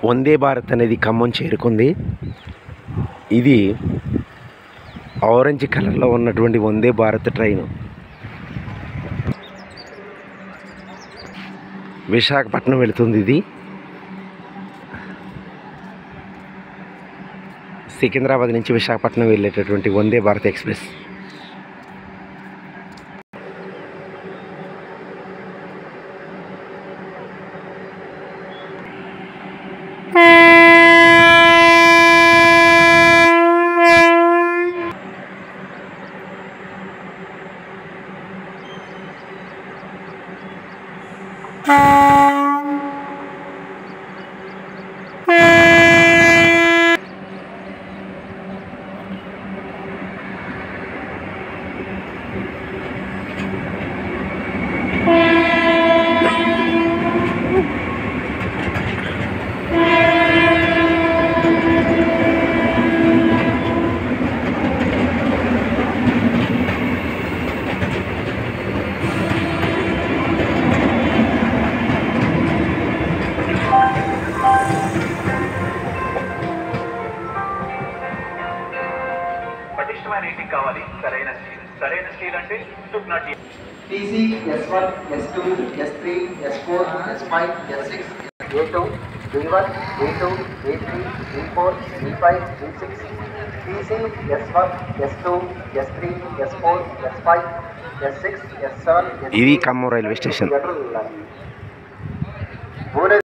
వందే భారత్ అనేది ఖమ్మం చేరుకుంది ఇది ఆరెంజ్ కలర్లో ఉన్నటువంటి వందే భారత్ ట్రైన్ విశాఖపట్నం వెళుతుంది ఇది సికింద్రాబాద్ నుంచి విశాఖపట్నం వెళ్ళేటటువంటి వందే భారత్ ఎక్స్ప్రెస్ పటిష్టమైన రేటింగ్ కావాలి సరైన స్టీల్ సరైన స్టీల్ అంటే సుప్నా T TC S one S two S three S four S five S six A two B one A two A three B four B five B six TC S one S two S three S four S five S six S seven ఇది Khammam railway station Bhubaneswar